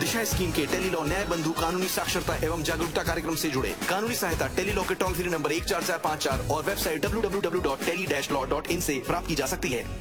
पेश है स्कीम के टेली लॉ न्याय बंधु कानूनी साक्षरता एवं जागरूकता कार्यक्रम से जुड़े कानूनी सहायता टेली लॉ के टोल फ्री नंबर एक चार चार पाँच चार और website W W W dot tele dash law dot in से प्राप्त की जा सकती है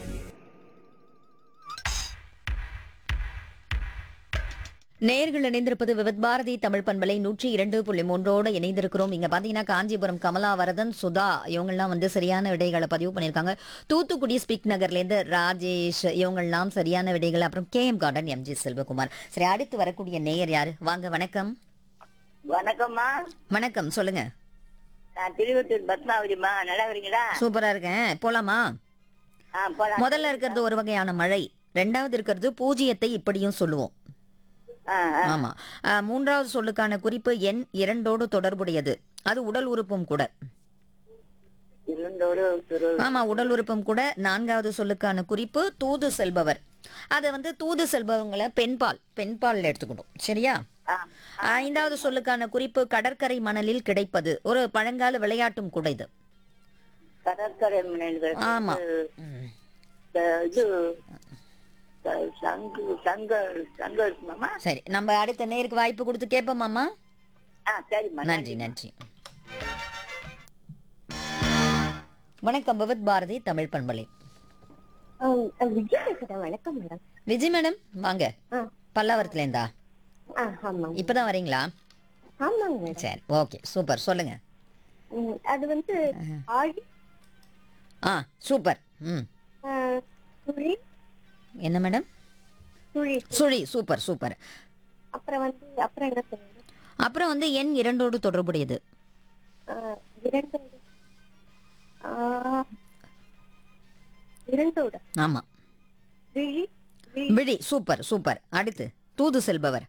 நேர்கள் இணைந்திருப்பது விவித் பாரதி தமிழ் பண்பலை நூற்றி இரண்டு புள்ளி மூன்றோடு இணைந்திருக்கிறோம் இங்க பாத்தீங்கன்னா காஞ்சிபுரம் கமலா வரதன் சுதா இவங்கெல்லாம் வந்து சரியான விடைகளை பதிவு பண்ணியிருக்காங்க தூத்துக்குடி ஸ்பிக் நகர்ல இருந்து ராஜேஷ் இவங்கெல்லாம் சரியான விடைகள் அப்புறம் K M garden MG Selvakumar சரி அடுத்து வரக்கூடிய நேயர் யாரு வாங்க வணக்கம் வணக்கம்மா வணக்கம் சொல்லுங்க நான் திருவத்தூர் பத்மாவதிம்மா நல்லா இருக்கீங்களா சூப்பரா இருக்கேன் போலாமா ஆ போலாம் முதல்ல இருக்கிறது ஒரு வகையான மழை ரெண்டாவது இருக்கிறது பூஜ்ஜியத்தை இப்படியும் சொல்லுவோம் ஆ, ஆ. ஆமா அஹ், மூன்றாவது சொல்லுக்கான குறிப்பு எண் இரண்டோடு தொடர்புடையது அது உடல் உறுப்பும் கூட இருந்தோடு திரு ஆமா உடல் உறுப்பும் கூட நான்காவது சொல்லுக்கான குறிப்பு தூது செல்பவர் அது வந்து தூது செல்பவங்களை பெண்பால் பெண்பால் எடுத்துக்கணும் சரியா ஆ, ஐந்தாவது சொல்லுக்கான குறிப்பு கடற்கரை மணலில் கிடைப்பது ஒரு பழங்கால விளையாட்டும் கூட இது கடற்கரை மனிதர்கள் ஆமா. இந்த இது த- சங்கு சங்க சங்கம் இருக்குமாம்மா சரி நம்ம அடுத்த நேருக்கு வாய்ப்பு கொடுத்து கேட்போமாமா ஆ சரிம்மா நன்றி நன்றி வணக்கம் பகவத் பாரதி தமிழ் பண்பலை விஜய் பேசுறேன் வணக்கம் மேடம் விஜய் மேடம் வாங்க ஆ. பல்லாவரத்துல இருந்தா ஆ ஆமாங்க இப்பதான் வரீங்களா ஆமாங்க மேடம் சரி ஓகே சூப்பர் சொல்லுங்க ம், அது வந்து ஆழி ஆ சூப்பர் ம் ஆ, சுழி என்ன மேடம் சுழி சுழி சூப்பர் சூப்பர் அப்புறம் வந்து அப்புறம் என்ன சொல்லுங்க அப்புறம் வந்து எண் இரண்டோடு தொடர்புடையது ஆ, இரண்டோட ஆ, இரண்டோட ஆமா விழி விழி விழி சூப்பர் சூப்பர் அடுத்து தூது செல்பவர்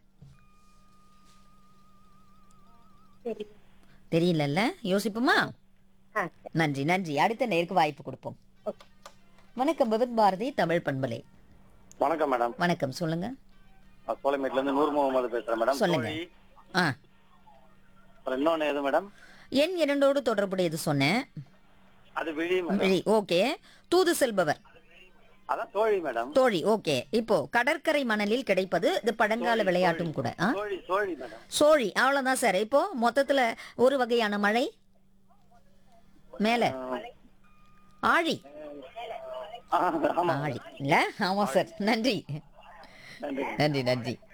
சரி தெரியலல்ல யோசிப்போமா ஆ சரி நன்றி நன்றி அடுத்த நேருக்கு வாய்ப்பு கொடுப்போம் ஓகே வணக்கம் பகவத் பாரதி தமிழ் பண்பலை வணக்கம் மேடம் வணக்கம் சொல்லுங்க நான் சோலைமேட்ல இருந்து நூர் முகமது பேசுறேன் மேடம் சொல்லுங்க. தோழி. ஆ அப்புறம் இன்னொன்னு எது மேடம் எண் இரண்டோடு தொடர்புடையது சொன்னேன் அது விழி மேடம் விழி ஓகே தூது செல்பவர் அதான் தோழி மேடம் தோழி ஓகே இப்போ கடற்கரை மணலில் கிடைப்பது இது பழங்கால விளையாட்டும் கூட ஆ? தோழி தோழி மேடம் சோழி அவ்வளவுதான் சார் இப்போ மொத்தத்துல ஒரு வகையான மழை மேல ஆழி ஆ, ஆமா ஆழி இல்ல ஆமா சார் நன்றி நன்றி நன்றி நன்றி